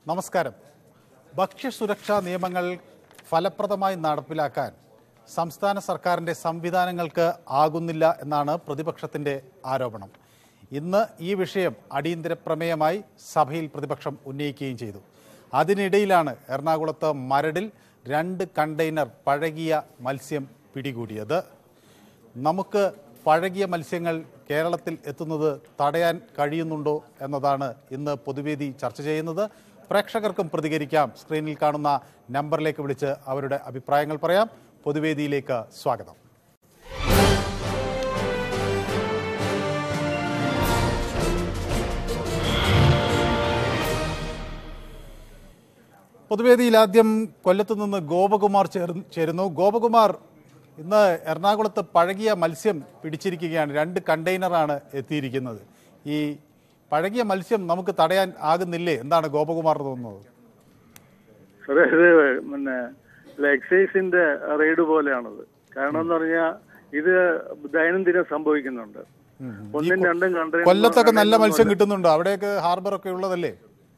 നമസ്കാരം ഭക്ഷ്യസുരക്ഷാ നിയമങ്ങൾ ഫലപ്രദമായി നടപ്പിലാക്കാൻ സംസ്ഥാന സർക്കാരിൻ്റെ സംവിധാനങ്ങൾക്ക് ആകുന്നില്ല എന്നാണ് പ്രതിപക്ഷത്തിൻ്റെ ആരോപണം ഇന്ന് ഈ വിഷയം അടിയന്തര പ്രമേയമായി സഭയിൽ പ്രതിപക്ഷം ഉന്നയിക്കുകയും ചെയ്തു അതിനിടയിലാണ് എറണാകുളത്ത് മരടിൽ രണ്ട് കണ്ടെയ്നർ പഴകിയ മത്സ്യം പിടികൂടിയത് നമുക്ക് പഴകിയ മത്സ്യങ്ങൾ കേരളത്തിൽ എത്തുന്നത് തടയാൻ കഴിയുന്നുണ്ടോ എന്നതാണ് ഇന്ന് പൊതുവേദി ചർച്ച ചെയ്യുന്നത് പ്രേക്ഷകർക്കും പ്രതികരിക്കാം സ്ക്രീനിൽ കാണുന്ന നമ്പറിലേക്ക് വിളിച്ച് അവരുടെ അഭിപ്രായങ്ങൾ പറയാം പൊതുവേദിയിലേക്ക് സ്വാഗതം പൊതുവേദിയിൽ ആദ്യം കൊല്ലത്ത് നിന്ന് ഗോപകുമാർ ചേർന്ന് ചേരുന്നു ഗോപകുമാർ ഇന്ന് എറണാകുളത്ത് പഴകിയ മത്സ്യം പിടിച്ചിരിക്കുകയാണ് രണ്ട് കണ്ടെയ്നറാണ് എത്തിയിരിക്കുന്നത് ഈ പഴകിയ മത്സ്യം നമുക്ക് തടയാൻ ആകുന്നില്ലേ എന്താണ് ഗോപകുമാർ തോന്നുന്നത് സാറേ ഇത് പിന്നെ എക്സൈസിന്റെ റെയ്ഡ് പോലെയാണത് കാരണം എന്ന് പറഞ്ഞാൽ ഇത് ദൈനംദിനം സംഭവിക്കുന്നുണ്ട് ഒന്നും രണ്ടും കണ്ടെയ്നർ കൊല്ലത്തൊക്കെ നല്ല മത്സ്യം കിട്ടുന്നുണ്ടോ അവിടെയൊക്കെ ഹാർബറൊക്കെ ഉള്ളതല്ലേ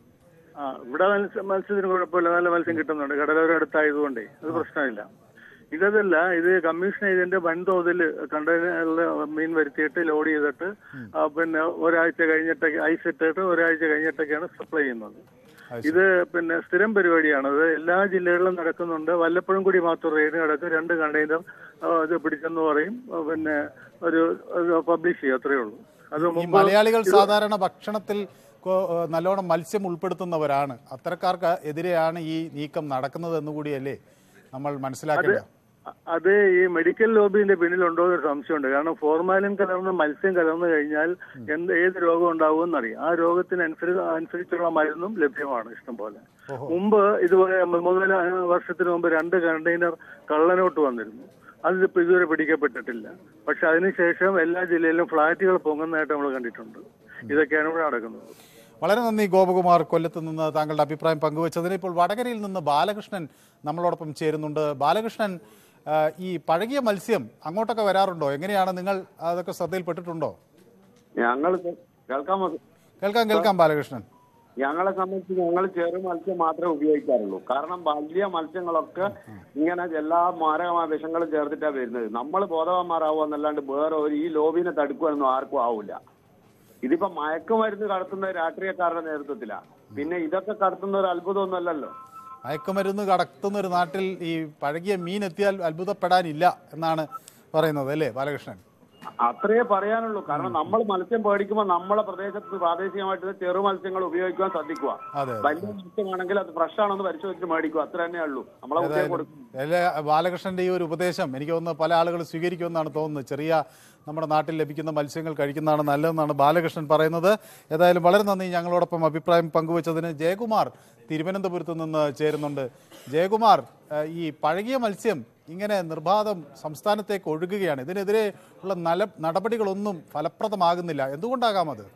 ആ ഇവിടെ മത്സ്യ- മത്സ്യത്തിന് കുഴപ്പമില്ല നല്ല മത്സ്യം കിട്ടുന്നുണ്ട് കടലോരം അടുത്തായതുകൊണ്ടേ അത് പ്രശ്നമില്ല ഇതല്ല ഇത് കമ്മീഷൻ ഇതിന്റെ വൻതോതിൽ കണ്ടെയ്നറിൽ മീൻ വരുത്തിയിട്ട് ലോഡ് ചെയ്തിട്ട് ആ, പിന്നെ ഒരാഴ്ച കഴിഞ്ഞിട്ടൊക്കെ ഐസ് ഇട്ടിട്ട് ഒരാഴ്ച കഴിഞ്ഞിട്ടൊക്കെയാണ് സപ്ലൈ ചെയ്യുന്നത് ഇത് പിന്നെ സ്ഥിരം പരിപാടിയാണ് അത് എല്ലാ ജില്ലകളിലും നടക്കുന്നുണ്ട് വല്ലപ്പോഴും കൂടി മാത്രം റെയ്ഡ് നടക്കും രണ്ട് കണ്ടെയ്നർ ഇത് പിടിച്ചെന്ന് പറയും ആ, പിന്നെ ഒരു പബ്ലിഷ് ചെയ്യും അത്രേ ഉള്ളൂ അത് ഈ മുമ്പ് മലയാളികൾ സാധാരണ ഭക്ഷണത്തിൽ കൊ- ഏഹ് നല്ലോണം മത്സ്യം ഉൾപ്പെടുത്തുന്നവരാണ് അത്തരക്കാർക്ക് എതിരെയാണ് ഈ നീക്കം നടക്കുന്നത് എന്നുകൂടിയല്ലേ നമ്മൾ മനസ്സിലാക്കേണ്ടത് അത് ഈ മെഡിക്കൽ ലോബിന്റെ പിന്നിലുണ്ടോ എന്നൊരു സംശയമുണ്ട് കാരണം ഫോർമാലിൻ കലർന്ന മത്സ്യം കലർന്നു കഴിഞ്ഞാൽ എന്ത് ഏത് രോഗം ഉണ്ടാവും എന്നറിയാം ആ രോഗത്തിന് അനുസരിച്ച് അനുസരിച്ചുള്ള മരുന്നും ലഭ്യമാണ് ഇഷ്ടം പോലെ മുമ്പ് ഇതുപോലെ മൂന്നര വർഷത്തിന് മുമ്പ് രണ്ട് കണ്ടെയ്നർ കള്ളനോട്ട് വന്നിരുന്നു അതിപ്പോ ഇതുവരെ പിടിക്കപ്പെട്ടിട്ടില്ല പക്ഷെ അതിനുശേഷം എല്ലാ ജില്ലയിലും ഫ്ളാറ്റുകൾ പൊങ്ങുന്നതായിട്ട് നമ്മൾ കണ്ടിട്ടുണ്ട് ഇതൊക്കെയാണ് ഇവിടെ നടക്കുന്നത് വളരെ നന്ദി ഗോപകുമാർ കൊല്ലത്ത് നിന്ന് താങ്കളുടെ അഭിപ്രായം പങ്കുവച്ചതിന് ഇപ്പോൾ വടകരയിൽ നിന്ന് ബാലകൃഷ്ണൻ നമ്മളോടൊപ്പം ചേരുന്നുണ്ട് ബാലകൃഷ്ണൻ ആ, ഈ പഴകിയ മത്സ്യം അങ്ങോട്ടൊക്കെ വരാറുണ്ടോ എങ്ങനെയാണ് നിങ്ങൾ അതൊക്കെ ശ്രദ്ധയിൽപ്പെട്ടിട്ടുണ്ടോ ഞങ്ങൾ കേൾക്കാൻ മതി കേൾക്കാം കേൾക്കാം ബാലകൃഷ്ണൻ ഞങ്ങളെ സംബന്ധിച്ച് ഞങ്ങൾ ചെറു മത്സ്യം മാത്രമേ ഉപയോഗിക്കാറുള്ളൂ കാരണം വലിയ മത്സ്യങ്ങളൊക്കെ ഇങ്ങനെ എല്ലാ മാരകമായ വിഷങ്ങളും ചേർത്തിട്ടാണ് വരുന്നത് നമ്മൾ ബോധവാന്മാരാവുക എന്നല്ലാണ്ട് വേറെ ഒരു ഈ ലോബിനെ തടുക്കുവാനൊന്നും ആർക്കും ആവില്ല ഇതിപ്പോ മയക്കുമരുന്ന് കടത്തുന്ന രാഷ്ട്രീയക്കാരുടെ നേതൃത്വത്തിലാ പിന്നെ ഇതൊക്കെ കടത്തുന്ന ഒരു അത്ഭുതമൊന്നുമല്ലല്ലോ മയക്കുമരുന്ന് കടത്തുന്ന ഒരു നാട്ടിൽ ഈ പഴകിയ മീൻ എത്തിയാൽ അത്ഭുതപ്പെടാനില്ല എന്നാണ് പറയുന്നത് അല്ലേ ബാലകൃഷ്ണൻ അത്രേ പറയാനുള്ളൂ കാരണം നമ്മൾ മത്സ്യം പേടിക്കുമ്പോൾ നമ്മളെ പ്രദേശത്ത് പ്രാദേശികമായിട്ട് ചെറു മത്സ്യങ്ങൾ ഉപയോഗിക്കുവാൻ ശ്രദ്ധിക്കുക അതെ വലിയ മത്സ്യമാണെങ്കിൽ അത് ഫ്രഷ് ആണെന്ന് പരിശോധിച്ച് മേടിക്കുക അത്ര തന്നെ ഉള്ളൂ നമ്മളെ കുട്ടിയെ കൊടുക്കും എല്ലാ ബാലകൃഷ്ണന്റെ ഈ ഒരു ഉപദേശം എനിക്ക് തോന്നുന്നു പല ആളുകൾ സ്വീകരിക്കുമെന്നാണ് തോന്നുന്നത് ചെറിയ നമ്മുടെ നാട്ടിൽ ലഭിക്കുന്ന മത്സ്യങ്ങൾ കഴിക്കുന്നതാണ് നല്ലതെന്നാണ് ബാലകൃഷ്ണൻ പറയുന്നത് ഏതായാലും വളരെ നന്ദി ഞങ്ങളോടൊപ്പം അഭിപ്രായം പങ്കുവച്ചതിന് ജയകുമാർ തിരുവനന്തപുരത്ത് നിന്ന് ചേരുന്നുണ്ട് ജയകുമാർ ഏഹ്, ഈ പഴകിയ മത്സ്യം ഇങ്ങനെ നിർബാധം സംസ്ഥാനത്തേക്ക് ഒഴുകുകയാണ് ഇതിനെതിരെ ഉള്ള നല നടപടികളൊന്നും ഫലപ്രദമാകുന്നില്ല എന്തുകൊണ്ടാകാം അത്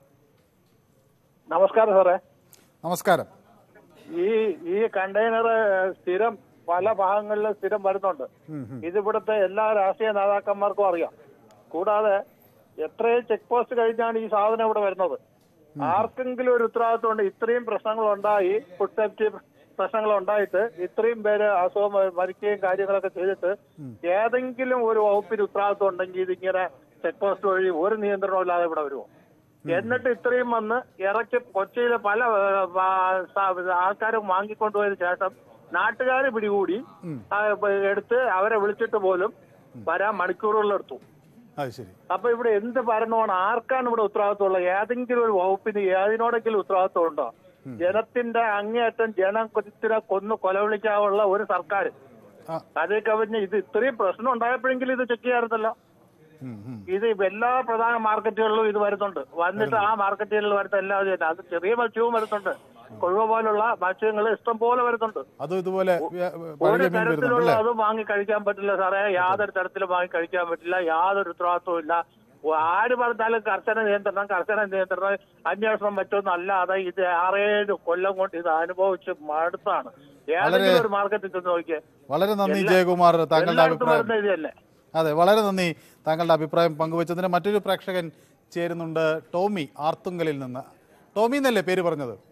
നമസ്കാരം സാറേ നമസ്കാരം ഈ ഈ കണ്ടെയ്നർ സ്ഥിരം പല ഭാഗങ്ങളിലും സ്ഥിരം വരുന്നുണ്ട് ഇതിവിടുത്തെ എല്ലാ രാഷ്ട്രീയ നേതാക്കന്മാർക്കും അറിയാം കൂടാതെ എത്രയും ചെക്ക് പോസ്റ്റ് കഴിഞ്ഞാണ് ഈ സാധനം ഇവിടെ വരുന്നത് ആർക്കെങ്കിലും ഒരു ഉത്തരവാദിത്വം ഉണ്ട് ഇത്രയും പ്രശ്നങ്ങൾ ഉണ്ടായി ഫുഡ് സേഫ്റ്റി പ്രശ്നങ്ങൾ ഉണ്ടായിട്ട് ഇത്രയും പേര് അസുഖം മ- മരിക്കുകയും കാര്യങ്ങളൊക്കെ ചെയ്തിട്ട് ഏതെങ്കിലും ഒരു വകുപ്പിന് ഉത്തരവാദിത്വം ഉണ്ടെങ്കിൽ ഇതിങ്ങനെ ചെക്ക് പോസ്റ്റ് വഴി ഒരു നിയന്ത്രണവും ഇല്ലാതെ ഇവിടെ വരുമോ എന്നിട്ട് ഇത്രയും വന്ന് ഇറക്കി കൊച്ചിയിലെ പല ഏഹ്, വാ- സ- ആൾക്കാരും വാങ്ങിക്കൊണ്ടുപോയതിനു ശേഷം നാട്ടുകാർ പിടികൂടി ആ, ഇപ്പൊ എടുത്ത് അവരെ വിളിച്ചിട്ട് പോലും വരാൻ മണിക്കൂറുകളെടുത്തു അത് ശരി അപ്പൊ ഇവിടെ എന്ത് ഭരണമാണ് ആർക്കാണ് ഇവിടെ ഉത്തരവാദിത്തമുള്ളത് ഏതെങ്കിലും ഒരു വകുപ്പിന് ഏതിനോടെങ്കിലും ഉത്തരവാദിത്വം ഉണ്ടോ ജനത്തിന്റെ അങ്ങേയറ്റം ജനം കൊത്തിനെ കൊന്നു കൊലവിളിക്കാനുള്ള ഒരു സർക്കാർ ആ. അതേ കവിഞ്ഞ് ഇത് ഇത്രയും പ്രശ്നം ഉണ്ടായപ്പോഴെങ്കിലും ഇത് ചെക്ക് ചെയ്യാറുണ്ടല്ലോ ഉം, ഉം. ഇത് എല്ലാ പ്രധാന മാർക്കറ്റുകളിലും ഇത് വരുന്നുണ്ട് വന്നിട്ട് ആ മാർക്കറ്റുകളിൽ വരുന്ന എല്ലാവരും തന്നെ അത് ചെറിയ മത്സ്യവും വരുന്നുണ്ട് കൊഴുവ പോലുള്ള മത്സ്യങ്ങൾ ഇഷ്ടം പോലെ വരുന്നുണ്ട് അതും ഇതുപോലെ വ്യ- ഒരു പഴകിയ മീൻ വരുന്നുണ്ട് തരത്തിലുള്ള അല്ലേ അതും വാങ്ങി കഴിക്കാൻ പറ്റില്ല സാറേ യാതൊരു തരത്തിലും വാങ്ങി കഴിക്കാൻ പറ്റില്ല യാതൊരു ഉത്തരവാദിത്വവും ഇല്ല ഓ, ആര് പറഞ്ഞാലും കർശന നിയന്ത്രണം കർശന നിയന്ത്രണം അന്വേഷണം പറ്റുമെന്ന് അല്ലാതെ ഇത് ആറേഴ് കൊല്ലം കൊണ്ട് ഇത് അനുഭവിച്ച് മടുത്താണ് ഏതെങ്കിലും ഒരു മാർക്കറ്റിൽ ചെന്ന് നോക്കിയേ വളരെ നന്ദി എല്ലാ- ജയകുമാർ താങ്കളുടെ എല്ലായിടത്തും അഭിപ്രായം വരുന്ന ഇത് തന്നെ അതെ വളരെ നന്ദി താങ്കളുടെ അഭിപ്രായം പങ്കുവച്ചതിന് മറ്റൊരു പ്രേക്ഷകൻ ചേരുന്നുണ്ട് ടോമി ആർത്തുങ്കലിൽ നിന്ന് ടോമി എന്നല്ലേ പേര് പറഞ്ഞത്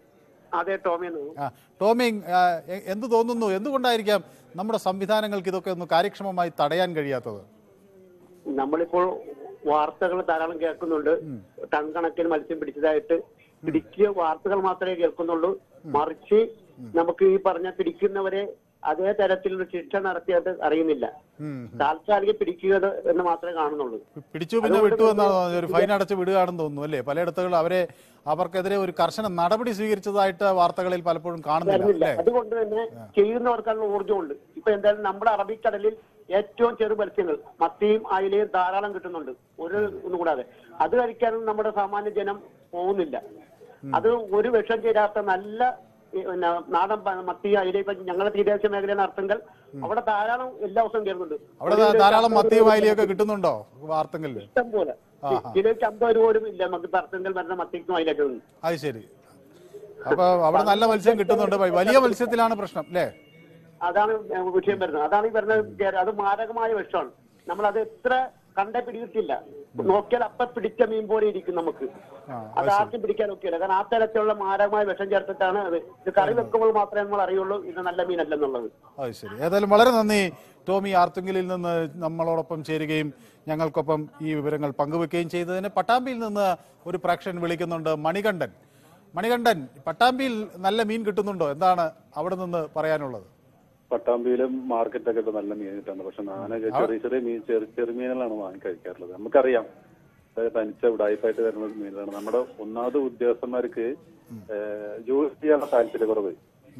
അതെ ടോമി ആ ടോമി ആ, എ- എന്ത് തോന്നുന്നു എന്തുകൊണ്ടായിരിക്കാം നമ്മുടെ സംവിധാനങ്ങൾക്ക് ഇതൊക്കെ ഒന്ന് കാര്യക്ഷമമായി തടയാൻ കഴിയാത്തത് നമ്മളിപ്പോൾ വാർത്തകൾ ധാരാളം കേൾക്കുന്നുണ്ട് ടൺ കണക്കിന് മത്സ്യം പിടിച്ചതായിട്ട് പിടിക്കിയ വാർത്തകൾ മാത്രമേ കേൾക്കുന്നുള്ളൂ മറിച്ച് നമുക്ക് ഈ പറഞ്ഞ പിടിക്കുന്നവരെ അതേ തരത്തിലുള്ള ശിക്ഷ നടത്തിയത് അറിയുന്നില്ല ഉം. താൽക്കാലിക പിടിക്കുക എന്ന് മാത്രമേ കാണുന്നുള്ളൂ പിടിച്ചു പിന്നെ വിട്ടു എന്നാണ് തോന്നുന്നത്. ഒരു ഫൈൻ അടച്ച് വിടുകയാണെന്ന് തോന്നുന്നു അല്ലേ പലയിടത്തുകൾ അവരെ അവർക്കെതിരെ ഒരു കർശന നടപടി സ്വീകരിച്ചതായിട്ട് വാർത്തകളിൽ പലപ്പോഴും കാണുന്നില്ല വരുന്നില്ല അല്ലേ അതുകൊണ്ട് തന്നെ ചെയ്യുന്നവർക്കുള്ള ഊർജ്ജമുണ്ട് ഇപ്പൊ എന്തായാലും നമ്മുടെ അറബിക്കടലിൽ ഏറ്റവും ചെറു മത്സ്യങ്ങൾ മത്തിയും അയിലയും ധാരാളം കിട്ടുന്നുണ്ട് ഒരു ഒന്നും കൂടാതെ അത് കഴിക്കാനും നമ്മുടെ സാമാന്യ ജനം പോകുന്നില്ല അത് ഒരു വിഷം ചേരാത്ത നല്ല ഈ, പിന്നെ നാടൻ പ- മത്തി അയില ഇപ്പൊ ഞങ്ങളുടെ തീരദേശ മേഖലയാണ് അർത്ഥങ്ങൾ അവിടെ ധാരാളം എല്ലാ ദിവസവും കയറുന്നുണ്ട് അവിടെ ധാ- ധാരാളം മത്തിയും അയിലയൊക്കെ കിട്ടുന്നുണ്ടോ വാർത്തകളിൽ ഇഷ്ടം പോലെ കിലോയ്ക്ക് അമ്പത് രൂപ പോലും ഇല്ല നമുക്ക് അർത്ഥങ്ങൾ വരുന്ന മത്തിക്കും അയിലൊക്കെ ഒന്നും അത് ശരി അപ്പൊ അവിടെ നല്ല മത്സ്യം കിട്ടുന്നുണ്ട് വലിയ മത്സ്യത്തിലാണ് പ്രശ്നം അല്ലേ അതാണ് വിഷയം വരുന്നത് അതാണ് ഈ വരുന്നത് കേര- അത് മാരകമായ വിഷമാണ് നമ്മൾ അത് എത്ര കണ്ടേ പിടികിട്ടില്ല നോക്കിയാൽ അപ്പ പിടിച്ച മീൻ പോലെ ഇരിക്കും നമുക്ക് ആ, അത് ആർക്കും പിടിക്കാൻ ഒക്കെയില്ല കാരണം ആ തരത്തിലുള്ള മാരകമായ വിഷം ചേർത്തിട്ടാണ് അത് ഇത് കറി വെക്കുമ്പോൾ മാത്രമേ നമ്മൾ അറിയുള്ളൂ ഇത് നല്ല മീനല്ലെന്നുള്ളത് അത് ശരി ഏതായാലും വളരെ നന്ദി ടോമി ആർത്തുങ്കലിൽ നിന്ന് നമ്മളോടൊപ്പം ചേരുകയും ഞങ്ങൾക്കൊപ്പം ഈ വിവരങ്ങൾ പങ്കുവെക്കുകയും ചെയ്തതിന് പട്ടാമ്പിയിൽ നിന്ന് ഒരു പ്രേക്ഷകൻ വിളിക്കുന്നുണ്ട് മണികണ്ഠൻ മണികണ്ഠൻ പട്ടാമ്പിയിൽ നല്ല മീൻ കിട്ടുന്നുണ്ടോ എന്താണ് അവിടെ നിന്ന് പറയാനുള്ളത് പട്ടാമ്പിയിലും മാർക്കറ്റൊക്കെ ഇപ്പൊ നല്ല മീൻ കിട്ടുന്നുണ്ട് പക്ഷെ ഞാനൊക്കെ ചെറിയ ചെറിയ മീൻ ചെറിയ ചെറുമീനുകളാണ് വാങ്ങി കഴിക്കാറുള്ളത് നമുക്കറിയാം അതായത് തനിച്ച ഉടായ്പായിട്ട് വരുന്ന മീനുകളാണ് നമ്മുടെ ഒന്നാമത് ഉദ്യോഗസ്ഥന്മാർക്ക് ഏഹ്, ജോലി ചെയ്യാനുള്ള താല്പര്യക്കുറവ്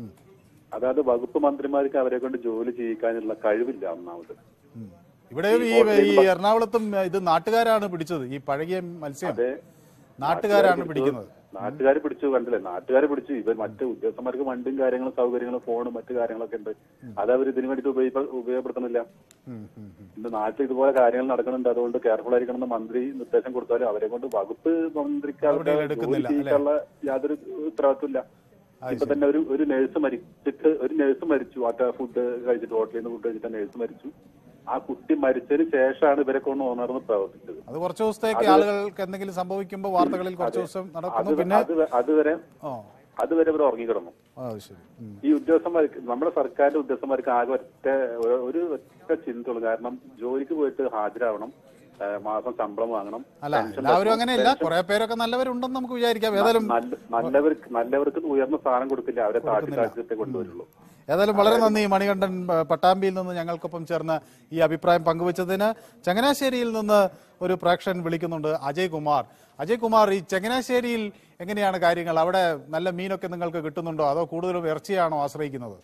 അതായത് വകുപ്പ് മന്ത്രിമാർക്ക് അവരെ കൊണ്ട് ജോലി ചെയ്യിക്കാനുള്ള കഴിവില്ല ഒന്നാമത് ഉം. ഇവിടെ ഈ ഈ എറണാകുളത്തും ഇത് നാട്ടുകാരാണ് പിടിച്ചത് ഈ പഴകിയ മത്സ്യം അതെ നാട്ടുകാരാണ് പിടിക്കുന്നത് നാട്ടുകാർ പിടിച്ചു കണ്ടില്ലേ നാട്ടുകാർ പിടിച്ചു ഇവർ മറ്റ് ഉദ്യോഗസ്ഥന്മാർക്ക് വണ്ടിയും കാര്യങ്ങളും സൗകര്യങ്ങളും ഫോണും മറ്റു കാര്യങ്ങളൊക്കെ ഉണ്ട് അത് അവർ ഇതിനു വേണ്ടിയിട്ട് ഉപയോഗ ഉപയോഗപ്പെടുത്തുന്നില്ല ഉം, ഉം, ഉം. ഇന്ന് നാട്ടിൽ ഇതുപോലെ കാര്യങ്ങൾ നടക്കുന്നുണ്ട് അതുകൊണ്ട് കെയർഫുൾ ആയിരിക്കണം എന്ന് മന്ത്രി നിർദ്ദേശം കൊടുത്താലും അവരെ കൊണ്ട് വകുപ്പ് മന്ത്രിക്ക് അവരുടെ നടപടികൾ എടുക്കുന്നില്ല, ജോലി ചെയ്യിക്കാനുള്ള യാതൊരു ഉത്തരവാദിത്വമില്ല ഇപ്പൊ തന്നെ ഒരു ഒരു നേഴ്സ് മരിച്ചിട്ട് ഒരു നേഴ്സ് മരിച്ചു ആ ഫുഡ് കഴിച്ചിട്ട് ഹോട്ടലിൽ നിന്ന് ഫുഡ് കഴിച്ചിട്ട് നേഴ്സ് മരിച്ചു ആ കുട്ടി മരിച്ചതിന് ശേഷമാണ് ഇവരെ കൊണ്ട് ഉണർന്ന് പ്രവർത്തിച്ചത് അത് കുറച്ച് ദിവസത്തേക്ക് ആളുകൾക്ക് എന്തെങ്കിലും സംഭവിക്കുമ്പോൾ വാർത്തകളിൽ കുറച്ച് ദിവസം അത് നടക്കുന്നു പിന്നെ അത് അതുവരെ ഓ അതുവരെ ഇവർ ഉറങ്ങിക്കിടന്നു ആ, അത് ശരി ഉം. ഈ ഉദ്യോഗസ്ഥന്മാർക്ക് നമ്മുടെ സർക്കാരിന്റെ ഉദ്യോഗസ്ഥന്മാർക്ക് ആകെ ഒറ്റ ഒരു- ഒരു ഒറ്റ ചിന്തയുള്ളൂ കാരണം ജോലിക്ക് പോയിട്ട് ഹാജരാവണം ആ, മാസം ശമ്പളം വാങ്ങണം അല്ല പെൻഷൻ എല്ലാവരും പറ്റും. അങ്ങനെയല്ല കുറെ പേരൊക്കെ നല്ലവരുണ്ടെന്ന് നമുക്ക് വിചാരിക്കാം ഏതായാലും നല്ല- നല്ലവർക്ക് നല്ലവർക്ക് ഉയർന്ന സ്ഥാനം കൊടുക്കില്ല അവരെ താഴ്ത്തി താഴ്ത്തിട്ടേ കൊണ്ടുവരുള്ളൂ ഏതായാലും വളരെ നന്ദി മണികണ്ഠൻ പ- പട്ടാമ്പിയിൽ നിന്ന് ഞങ്ങൾക്കൊപ്പം ചേർന്ന് ഈ അഭിപ്രായം പങ്കുവച്ചതിന് ചങ്ങനാശ്ശേരിയിൽ നിന്ന് ഒരു പ്രേക്ഷകൻ വിളിക്കുന്നുണ്ട് അജയ് കുമാർ അജയ് കുമാർ ഈ ചങ്ങനാശ്ശേരിയിൽ എങ്ങനെയാണ് കാര്യങ്ങൾ അവിടെ നല്ല മീനൊക്കെ നിങ്ങൾക്ക് കിട്ടുന്നുണ്ടോ അതോ കൂടുതലും ഇറച്ചിയാണോ ആശ്രയിക്കുന്നത്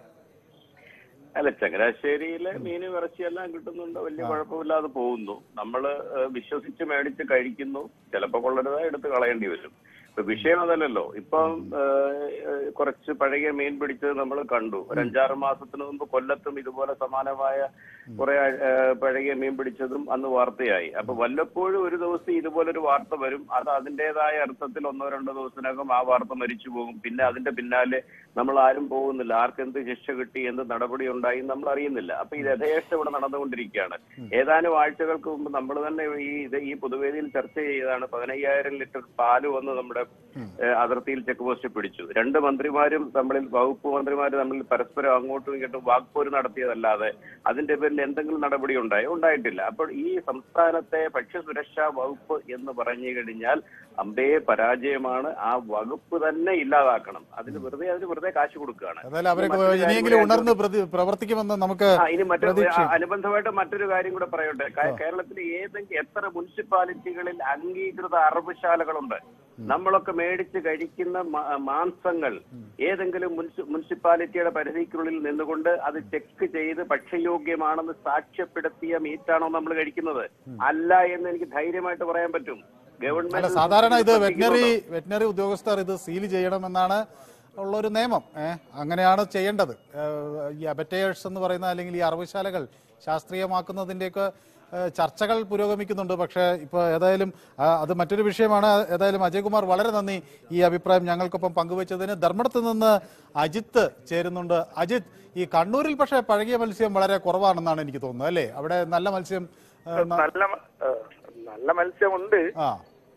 അല്ല ചങ്ങനാശ്ശേരിയിലെ മീനും ഇറച്ചിയെല്ലാം കിട്ടുന്നുണ്ട് വലിയ കുഴപ്പമില്ലാതെ പോകുന്നു നമ്മൾ വിശ്വസിച്ച് മേടിച്ച് കഴിക്കുന്നു ചിലപ്പോൾ കൊള്ളരുത് എടുത്ത് കളയേണ്ടി വരും ഇപ്പൊ വിഷയം അതല്ലല്ലോ ഇപ്പം ഏഹ്, ഏഹ്, കുറച്ച് പഴകിയ മീൻ പിടിച്ചത് നമ്മൾ കണ്ടു ഒരു അഞ്ചാറ് മാസത്തിന് മുമ്പ് കൊല്ലത്തും ഇതുപോലെ സമാനമായ കുറെ ഏഹ്, പഴകിയ മീൻ പിടിച്ചതും അന്ന് വാർത്തയായി അപ്പൊ വല്ലപ്പോഴും ഒരു ദിവസം ഇതുപോലൊരു വാർത്ത വരും അത് അതിന്റേതായ അർത്ഥത്തിൽ ഒന്നോ രണ്ടോ ദിവസത്തിനകം ആ വാർത്ത മരിച്ചു പോകും പിന്നെ അതിന്റെ പിന്നാലെ നമ്മൾ ആരും പോകുന്നില്ല ആർക്കെന്ത് ശിക്ഷ കിട്ടി എന്ത് നടപടി ഉണ്ടായി നമ്മൾ അറിയുന്നില്ല അപ്പൊ ഇത് യഥേഷ്ടം ഇവിടെ നടന്നുകൊണ്ടിരിക്കുകയാണ് ഏതാനും ആഴ്ചകൾക്ക് മുമ്പ് നമ്മൾ തന്നെ ഈ ഇത് ഈ പൊതുവേദിയിൽ ചർച്ച ചെയ്തതാണ് പതിനയ്യായിരം ലിറ്റർ പാല് വന്ന് നമ്മുടെ ഏഹ്, അതിർത്തിയിൽ ചെക്ക് പോസ്റ്റ് പിടിച്ചു രണ്ട് മന്ത്രിമാരും തമ്മിൽ വകുപ്പ് മന്ത്രിമാർ തമ്മിൽ പരസ്പരം അങ്ങോട്ടും ഇങ്ങോട്ടും വാക്പോര് നടത്തിയതല്ലാതെ അതിന്റെ പേരിൽ എന്തെങ്കിലും നടപടി ഉണ്ടായോ ഉണ്ടായിട്ടില്ല അപ്പോൾ ഈ സംസ്ഥാനത്തെ ഭക്ഷ്യസുരക്ഷാ വകുപ്പ് എന്ന് പറഞ്ഞു കഴിഞ്ഞാൽ അമ്പേ പരാജയമാണ് ആ വകുപ്പ് തന്നെ ഇല്ലാതാക്കണം അതിന് വെറുതെ അതിന് വെറുതെ കാശ് കൊടുക്കുകയാണ് ഏതായാലും അവരൊക്കെ മറ്റൊരു കാര്യം ഇനിയെങ്കിലും കൂടി ഉണർന്ന് പ്രതി- പ്രവർത്തിക്കുമെന്ന് നമുക്ക് ആ, ഇനി മറ്റൊരു പ്രതീക്ഷ ആ, അനുബന്ധമായിട്ട് മറ്റൊരു കാര്യം കൂടെ പറയട്ടെ ക- കേരളത്തിലെ ഏതെങ്കിലും എത്ര മുനിസിപ്പാലിറ്റികളിൽ അംഗീകൃത അറബുശാലകളുണ്ട് നമ്മളൊക്കെ മേടിച്ച് കഴിക്കുന്ന മാ- മാംസങ്ങൾ ഏതെങ്കിലും മുനിസി- മുനിസിപ്പാലിറ്റിയുടെ പരിധിക്കുള്ളിൽ നിന്നുകൊണ്ട് അത് ചെക്ക് ചെയ്ത് ഭക്ഷ്യയോഗ്യമാണെന്ന് സാക്ഷ്യപ്പെടുത്തിയ മീറ്റാണോ നമ്മൾ കഴിക്കുന്നത് അല്ല എന്ന് എനിക്ക് ധൈര്യമായിട്ട് പറയാൻ പറ്റും അല്ല ഗവൺമെന്റ് സാധാരണ ഇത് വെറ്റിനറി ശ്രദ്ധിക്കുന്നുണ്ടോ? വെറ്റിനറി ഉദ്യോഗസ്ഥർ ഇത് സീൽ ചെയ്യണമെന്നാണ് ഉള്ളൊരു നിയമം ഏഹ് അങ്ങനെയാണ് ചെയ്യേണ്ടത് ഏഹ് ഈ അബറ്റേഴ്സ് എന്ന് പറയുന്ന അല്ലെങ്കിൽ ഈ അറവുശാലകൾ ശാസ്ത്രീയമാക്കുന്നതിൻ്റെയൊക്കെ ഏഹ് ചർച്ചകൾ പുരോഗമിക്കുന്നുണ്ട് പക്ഷേ ഇപ്പോൾ ഏതായാലും ആ, അത് മറ്റൊരു വിഷയമാണ് ഏതായാലും അജയ്കുമാർ വളരെ നന്ദി ഈ അഭിപ്രായം ഞങ്ങൾക്കൊപ്പം പങ്കുവച്ചതിന് ധർമ്മടത്ത് നിന്ന് അജിത്ത് ചേരുന്നുണ്ട് അജിത്ത് ഈ കണ്ണൂരിൽ പക്ഷേ പഴകിയ മത്സ്യം വളരെ കുറവാണെന്നാണ് എനിക്ക് തോന്നുന്നത് അല്ലേ അവിടെ നല്ല മത്സ്യം ഏഹ്, ന- നല്ല മ- ഏഹ് നല്ല മത്സ്യമുണ്ട് ആ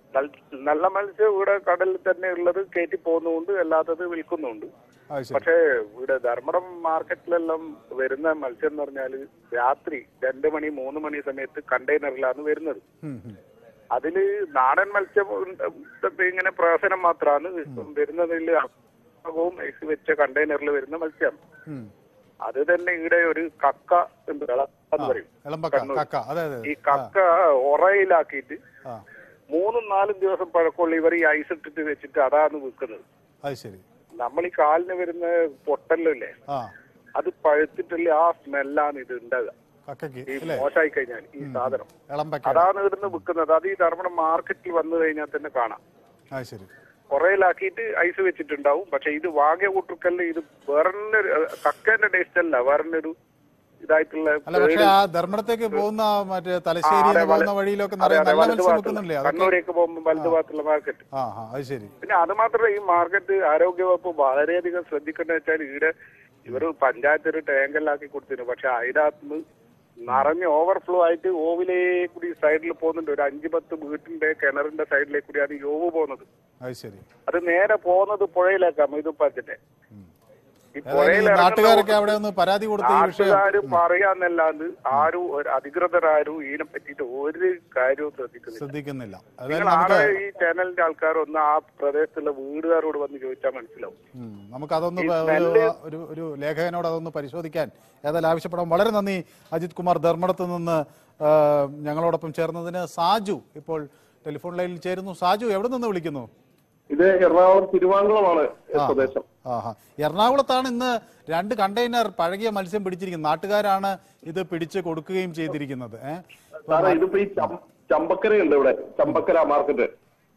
നൽ- നല്ല മത്സ്യം ഇവിടെ കടലിൽ തന്നെ ഉള്ളത് കയറ്റി പോകുന്നുണ്ട് അല്ലാത്തത് വിൽക്കുന്നുണ്ട് അത് ശരി പക്ഷേ ഇവിടെ ധർമ്മടം മാർക്കറ്റിലെല്ലാം വരുന്ന മത്സ്യം എന്ന് പറഞ്ഞാല് രാത്രി രണ്ട് മണി മൂന്ന് മണി സമയത്ത് കണ്ടെയ്നറിലാണ് വരുന്നത് ഉം, ഉം. അതില് നാടൻ മത്സ്യം ഉണ്ട് ഇങ്ങനെ പ്രഹസനം മാത്രമാണ് വരുന്നതിൽ അകവും ഐസ് വെച്ച കണ്ടെയ്നറിൽ വരുന്ന മത്സ്യമാണ് ഉം. അത് തന്നെ ഇവിടെ ഒരു കക്ക ഉണ്ട് എന്ന് പറയും ഇളമ്പക്ക കണ്ണൂർ. കക്ക അതെ അതെ ഈ കക്ക ഉറയിലാക്കിയിട്ട് ആ മൂന്നും നാലും ദിവസം പഴക്കമുള്ള ഇവർ ഈ ഐസ് ഇട്ടിട്ട് വെച്ചിട്ട് അതാണ് വിൽക്കുന്നത് അത് ശരി നമ്മൾ ഈ കാലിന് വരുന്ന പൊട്ടല്ലേ ആ അത് പഴുത്തിട്ടുള്ള ആ സ്മെല്ലാണ് ഇത് ഉണ്ടാകുക കക്കയ്ക്ക് ഈ അല്ലേ മോശമായി കഴിഞ്ഞാൽ ഈ സാധനം ഇളമ്പക്ക അതാണ് ഇവിടുന്ന് വിൽക്കുന്നത് അത് ഈ ധർമ്മടം മാർക്കറ്റിൽ വന്നു കഴിഞ്ഞാൽ തന്നെ കാണാം അത് ശരി കുറയിലാക്കിയിട്ട് ഐസ് വെച്ചിട്ടുണ്ടാവും പക്ഷെ ഇത് വാഗ്യ കൂട്ടുക്കല്ല് ഇത് വേറെ കക്കേന്റെ ടേസ്റ്റ് അല്ല വേറെ ഒരു ഇതായിട്ടുള്ള അല്ല പക്ഷെ ആ ധർമ്മടത്തേക്ക് പോകുന്ന മറ്റേ തലശ്ശേരി അതെ, പോകുന്ന വല- വഴിയിലൊക്കെ അതെ, നിറയെ അതെ, നല്ല വലത് മത്സ്യം ഭാഗത്തുള്ള- വെക്കുന്നില്ലേ അതൊക്കെ കണ്ണൂരേക്ക് പോകുമ്പോൾ വലത് ഭാഗത്തുള്ള മാർക്കറ്റ് ആ ആ അത് ശരി പിന്നെ അത് മാത്രമല്ല ഈ മാർക്കറ്റ് ആരോഗ്യവകുപ്പ് വളരെയധികം ശ്രദ്ധിക്കേണ്ട വെച്ചാൽ ഇവിടെ ഇവർ പഞ്ചായത്ത് ഒരു ടാങ്കല്ലാക്കി കൊടുത്തിരുന്നു പക്ഷെ അതിനകത്ത് നിറഞ്ഞ് ഓവർഫ്ലോ ആയിട്ട് ഓവിലേ കൂടി സൈഡിൽ പോകുന്നുണ്ട് ഒരു അഞ്ച് പത്ത് വീട്ടിന്റെ കിണറിന്റെ സൈഡിലേക്ക് കൂടിയാണ് ഈ ഓവ് പോകുന്നത് അത് ശരി അത് നേരെ പോകുന്നത് പുഴയിലേക്കാണ് മൊയ്തുപ്പാത്തിന്റെ ഈ ഏതായാലും ഈ പുഴയിൽ നാട്ടുകാരൊക്കെ അവിടെ ഒന്ന് പരാതി കൊടുത്ത ഈ വിഷയം നാട്ടുകാര് പറയാന്നല്ലാണ്ട് ആരും ഒരു അധികൃതരാരും ഇതിനെ പറ്റിയിട്ട് ഒരു കാര്യവും ശ്രദ്ധിക്കുന്നില്ല ശ്രദ്ധിക്കുന്നില്ല നിങ്ങൾ ഏതായാലും നമുക്ക് ആരെ ഈ ചാനലിന്റെ ആൾക്കാർ ഒന്ന് ആ പ്രദേശത്തുള്ള വീടുകാരോട് വന്ന് ചോദിച്ചാൽ മനസ്സിലാവും ഉം, നമുക്ക് അതൊന്ന് ഈ പ- സ്മെല്ല് ഒരു- ഒരു ഒരു ലേഖകനോട് അതൊന്ന് പരിശോധിക്കാൻ ഏതായാലും ആവശ്യപ്പെടാം വളരെ നന്ദി അജിത് കുമാർ ധർമ്മടത്ത് നിന്ന് ആ, ഞങ്ങളോടൊപ്പം ചേർന്നതിന് സാജു ഇപ്പോൾ ടെലിഫോൺ ലൈനിൽ ചേരുന്നു സാജു എവിടെ നിന്ന് വിളിക്കുന്നു ഇത് എറണാകുളം തിരുവാങ്കുളമാണ് ആ. പ്രദേശം ആഹാ എറണാകുളത്താണ് ഇന്ന് രണ്ട് കണ്ടെയ്നർ പഴകിയ മത്സ്യം പിടിച്ചിരിക്കുന്നത് നാട്ടുകാരാണ് ഇത് പിടിച്ച് കൊടുക്കുകയും ചെയ്തിരിക്കുന്നത് ഏഹ് സാറേ ഇതിപ്പോ ഈ ചം- ചമ്പക്കരയുണ്ട് ഇവിടെ ചമ്പക്കര മാർക്കറ്റ്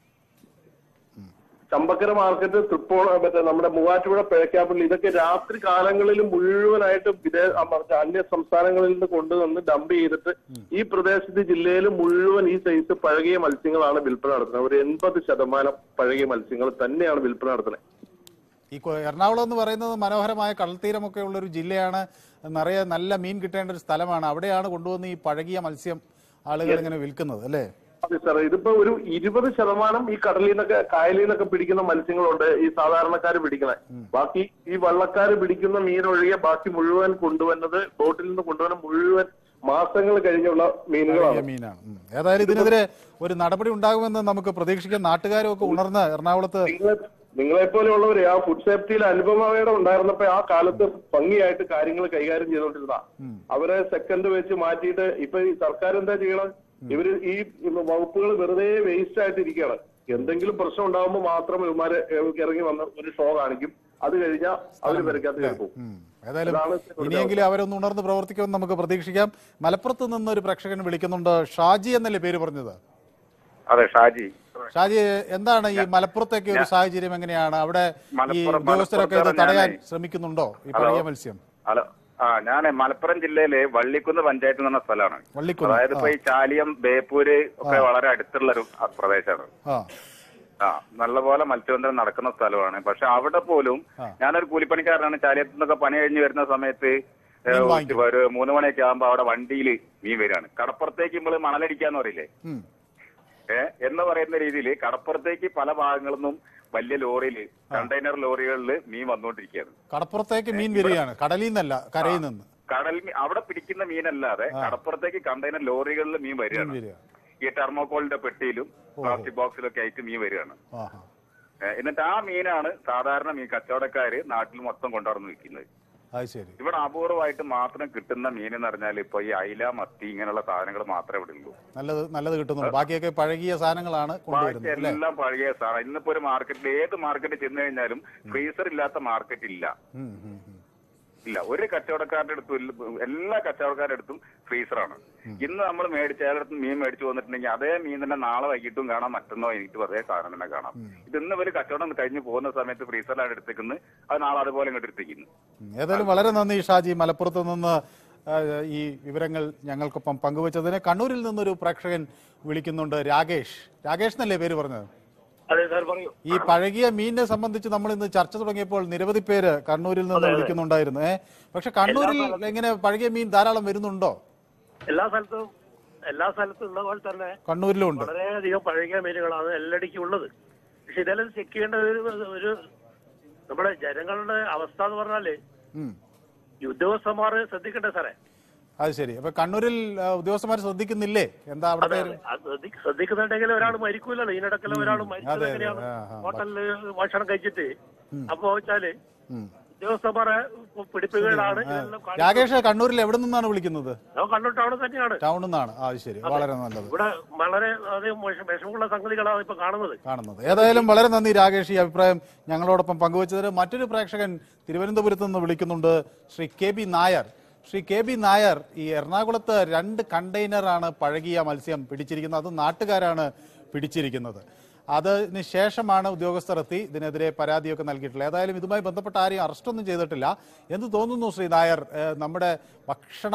ചമ്പക്കര മാർക്കറ്റ് തൃപ്പോണ മറ്റേ നമ്മുടെ മൂവാറ്റുപുഴ പിഴക്കാപ്പള്ളി ഇതൊക്കെ രാത്രി കാലങ്ങളിൽ മുഴുവനായിട്ട് വിദേശ മറ്റേ അന്യ സംസ്ഥാനങ്ങളിൽ നിന്ന് കൊണ്ടുവന്ന് ഡംപ് ചെയ്തിട്ട് ഈ പ്രദേശത്ത് ജില്ലയിൽ മുഴുവൻ ഈ സൈസ് പഴകിയ മത്സ്യങ്ങളാണ് വിൽപ്പന നടത്തുന്നത് ഒരു എൺപത് ശതമാനം പഴകിയ മത്സ്യങ്ങൾ തന്നെയാണ് വിൽപ്പന നടത്തുന്നത് ഈ കൊ- എറണാകുളം എന്ന് പറയുന്നത് മനോഹരമായ കടൽത്തീരമൊക്കെ ഉള്ള ഒരു ജില്ലയാണ് നിറയെ നല്ല മീൻ കിട്ടേണ്ട ഒരു സ്ഥലമാണ് അവിടെയാണ് കൊണ്ടുവന്ന് ഈ പഴകിയ മത്സ്യം ആളുകൾ ഇങ്ങനെ വിൽക്കുന്നത് അല്ലേ അതെ സാറേ ഇതിപ്പോ ഒരു ഇരുപത് ശതമാനം ഈ കടലിൽ നിന്നൊക്കെ കായലിൽ നിന്നൊക്കെ പിടിക്കുന്ന മത്സ്യങ്ങളുണ്ട് ഈ സാധാരണക്കാർ പിടിക്കണേ ബാക്കി ഈ വള്ളക്കാർ പിടിക്കുന്ന മീനൊഴികെ ബാക്കി മുഴുവൻ കൊണ്ടുവന്നത് ബോട്ടിൽ നിന്ന് കൊണ്ടുവന്ന മുഴുവൻ മാസങ്ങൾ കഴിഞ്ഞുള്ള പഴകിയ മീനുകളാണ് മീനാണ് ഉം. ഏതായാലും ഇതിനെതിരെ ഒരു നടപടി ഉണ്ടാകുമെന്ന് നമുക്ക് പ്രതീക്ഷിക്കാം നാട്ടുകാരും ഒക്കെ ഉണർന്ന് എറണാകുളത്ത് നിങ്ങളെ നിങ്ങളെ പോലെയുള്ളവര് ആ ഫുഡ് സേഫ്റ്റിയിൽ അനുപമയുടെ ഉണ്ടായിരുന്നപ്പോ ആ കാലത്ത് ഭംഗിയായിട്ട് കാര്യങ്ങൾ കൈകാര്യം ചെയ്തോണ്ടിരുന്ന അവരെ സെക്കൻഡ് വെച്ച് മാറ്റിയിട്ട് ഇപ്പൊ ഈ സർക്കാർ എന്താ ചെയ്യണം ഇവര് ഈ വകുപ്പുകൾ വെറുതെ വേസ്റ്റ് ആയിട്ട് ഇരിക്കുകയാണ് എന്തെങ്കിലും പ്രശ്നം ഉണ്ടാകുമ്പോൾ മാത്രം ഇവന്മാര് ഇറങ്ങി വന്ന് ഒരു ഷോ കാണിക്കും അത് കഴിഞ്ഞാൽ അവര് പെരക്കകത്ത് കയറും ഉം. ഏതായാലും ഇതാണ് ഇവിടുത്തെ ഇനിയെങ്കിലും അവരൊന്ന് ഉണർന്ന് പ്രവർത്തിക്കുമെന്ന് നമുക്ക് പ്രതീക്ഷിക്കാം മലപ്പുറത്ത് നിന്ന് ഒരു പ്രേക്ഷകൻ വിളിക്കുന്നുണ്ട് ഷാജി എന്നല്ലേ പേര് പറഞ്ഞത് അതെ ഷാജി ഷാജി എന്താണ് ഈ മലപ്പുറത്തേക്ക് ഒരു സാഹചര്യം എങ്ങനെയാണ് അവിടെ ഈ മലപ്പുറം- ഉദ്യോഗസ്ഥരൊക്കെ ഇത് മലപ്പുറത്ത് തടയാൻ ഞാനേ- ശ്രമിക്കുന്നുണ്ടോ ഈ ഹലോ. പഴകിയ മത്സ്യം ഹലോ ആ ഞാൻ മലപ്പുറം ജില്ലയിലെ വള്ളിക്കുന്ന് പഞ്ചായത്ത് എന്ന് പറഞ്ഞ സ്ഥലമാണ് വള്ളിക്കുന്ന്, അതായത് ഇപ്പൊ ഈ ചാലിയം ബേപ്പൂര് ഒക്കെ വളരെ അടുത്തുള്ള ഒരു പ്രദേശമാണ് ആ ആ നല്ലപോലെ മത്സ്യബന്ധനം നടക്കുന്ന സ്ഥലമാണ് പക്ഷെ അവിടെ പോലും ഞാനൊരു കൂലിപ്പണിക്കാരനാണ് ചാലിയത്തു നിന്നൊക്കെ പണി കഴിഞ്ഞ് വരുന്ന സമയത്ത് ഏ, മീൻ വാങ്ങിക്കും. ഒരു മൂന്ന് മണിയൊക്കെ ആകുമ്പോ അവിടെ വണ്ടിയിൽ മീൻ വരികയാണ് കടപ്പുറത്തേക്ക് നമ്മൾ മണലടിക്കാന്ന് പറയില്ലേ ഉം. ഏ എന്ന് പറയുന്ന രീതിയിൽ കടപ്പുറത്തേക്ക് പല ഭാഗങ്ങളിൽ നിന്നും വലിയ ലോറിയിൽ കണ്ടെയ്നർ ലോറികളിൽ മീൻ വന്നുകൊണ്ടിരിക്കുകയാണ് കടപ്പുറത്തേക്ക് മീൻ വരികയാണ് കടലിൽ നിന്നല്ല കരയിൽ നിന്ന് കടൽ മീൻ അവിടെ പിടിക്കുന്ന മീനല്ലാതെ കടപ്പുറത്തേക്ക് കണ്ടെയ്നർ ലോറികളിൽ മീൻ മീൻ വരികയാണ് വരിക ഈ തെർമോകോളിന്റെ പെട്ടിയിലും പ്ലാസ്റ്റിക് ബോക്സിലൊക്കെ ആയിട്ട് മീൻ വരികയാണ് ആഹാ ഏ, എന്നിട്ട് ആ മീനാണ് സാധാരണ മീൻ കച്ചവടക്കാര് നാട്ടിൽ മൊത്തം കൊണ്ടുവന്ന് വിൽക്കുന്നത് അത് ശരി ഇവിടെ അപൂർവമായിട്ട് മാത്രം കിട്ടുന്ന മീൻ എന്ന് പറഞ്ഞാൽ ഇപ്പൊ ഈ അയില മത്തി ഇങ്ങനെയുള്ള സാധനങ്ങൾ മാത്രമേ ഇവിടെ ഉള്ളൂ നല്ലത് നല്ലത് കിട്ടുന്നുണ്ട് ബാക്കിയൊക്കെ പഴകിയ സാധനങ്ങളാണ് ബാക്കി കൊണ്ടുവരുന്നത് അല്ലേ എല്ലാം പഴകിയ സാധനം ഇന്നിപ്പോ ഒരു മാർക്കറ്റിൽ ഏത് മാർക്കറ്റിൽ ചെന്ന് കഴിഞ്ഞാലും ഫ്രീസർ ഇല്ലാത്ത മാർക്കറ്റ് ഇല്ല ഉം, ഉം, ഉം. ഇല്ല ഒരു കച്ചവടക്കാരുടെ അടുത്തും ഇല്ല- എല്ലാ കച്ചവടക്കാരുടെ അടുത്തും ഫ്രീസറാണ് ഇന്ന് നമ്മൾ മേടിച്ച അയാളുടെ മീൻ മേടിച്ചു വന്നിട്ടുണ്ടെങ്കിൽ അതേ മീൻ തന്നെ നാളെ വൈകിട്ടും കാണാം മറ്റന്നോ എനിക്ക് അതേ സാധനം തന്നെ കാണാം ഇത് ഇന്ന് ഒരു കച്ചവടം കഴിഞ്ഞ് പോകുന്ന സമയത്ത് ഫ്രീസറിലാണ് എടുത്തേക്കുന്നത് അത് നാളെ അതുപോലെ ഇങ്ങോട്ട് എടുത്തേക്കുന്നു ഉം. ഏതായാലും വളരെ നന്ദി ഷാജി മലപ്പുറത്ത് നിന്ന് ആ, ഈ വിവരങ്ങൾ ഞങ്ങൾക്കൊപ്പം പങ്കുവച്ചതിന് കണ്ണൂരിൽ നിന്നൊരു പ്രേക്ഷകൻ വിളിക്കുന്നുണ്ട് രാകേഷ് രാകേഷ് എന്നല്ലേ പേര് പറഞ്ഞത് അതെ സാർ പറയൂ ഈ പഴകിയ മീനിനെ സംബന്ധിച്ച് നമ്മൾ ഇന്ന് ചർച്ച തുടങ്ങിയപ്പോൾ നിരവധി പേര് കണ്ണൂരിൽ നിന്ന് വിളിക്കുന്നുണ്ടായിരുന്നു ഏഹ് പക്ഷെ കണ്ണൂരിൽ എങ്ങനെ പഴകിയ മീൻ ധാരാളം വരുന്നുണ്ടോ എല്ലാ സ്ഥലത്തും എല്ലാ സ്ഥലത്തും ഉള്ള പോലെ തന്നെ കണ്ണൂരിലും ഉണ്ട് വളരെയധികം പഴകിയ മീനുകളാണ് എല്ലായിടയ്ക്കും ഉള്ളത് പക്ഷെ ഇതെല്ലാം ചെക്ക് ചെയ്യേണ്ട ഒരു ഒരു നമ്മുടെ ജനങ്ങളുടെ അവസ്ഥ എന്ന് പറഞ്ഞാല് ഉം. ഈ ഉദ്യോഗസ്ഥന്മാർ ശ്രദ്ധിക്കട്ടെ സാറേ അത് ശരി അപ്പൊ കണ്ണൂരിൽ ആ, ഉദ്യോഗസ്ഥന്മാർ ശ്രദ്ധിക്കുന്നില്ലേ എന്താ അവിടുത്തെ ഒരു- അത് ശ്രദ്ധി- ശ്രദ്ധിക്കുന്നുണ്ടെങ്കിൽ ഒരാൾ മരിക്കൂലല്ലോ ഇതിനിടക്കല്ല ഒരാൾ മരിച്ചത് അതെ, എങ്ങനെയാണ് ആ, ആ. ഹോട്ടലില് ഭക്ഷണം കഴിച്ചിട്ട് അപ്പൊ വെച്ചാല് ഉം. ഉദ്യോഗസ്ഥന്മാരെ പിടിപ്പുകേടാണ് ഇതെല്ലാം കാണിക്കുന്നത്. രാകേഷ് കണ്ണൂരിൽ എവിടെ നിന്നാണ് വിളിക്കുന്നത് ഞാൻ കണ്ണൂർ ടൗൺ തന്നെയാണ് ടൗണിൽ നിന്നാണ് ആ അത് ശരി വളരെ നല്ലത് ഇവിടെ വളരെ അധികം വിഷ- വിഷമമുള്ള സംഗതികളാണ് ഇപ്പൊ കാണുന്നത് കാണുന്നത് ഏതായാലും വളരെ നന്ദി രാകേഷ് ഈ അഭിപ്രായം ഞങ്ങളോടൊപ്പം പങ്കുവച്ചതിന് മറ്റൊരു പ്രേക്ഷകൻ തിരുവനന്തപുരത്ത് നിന്ന് വിളിക്കുന്നുണ്ട് Shri K B Nair Shri K B Nair ഈ എറണാകുളത്ത് രണ്ട് കണ്ടെയ്നറാണ് പഴകിയ മത്സ്യം പിടിച്ചിരിക്കുന്നത് അത് നാട്ടുകാരാണ് പിടിച്ചിരിക്കുന്നത് അതിന് ശേഷമാണ് ഉദ്യോഗസ്ഥർ എത്തി ഇതിനെതിരെ പരാതിയൊക്കെ നൽകിയിട്ടുള്ളത് ഏതായാലും ഇതുമായി ബന്ധപ്പെട്ട ആരെയും അറസ്റ്റൊന്നും ചെയ്തിട്ടില്ല എന്ത് തോന്നുന്നു ശ്രീ നായർ ഏഹ് നമ്മുടെ ഭക്ഷണ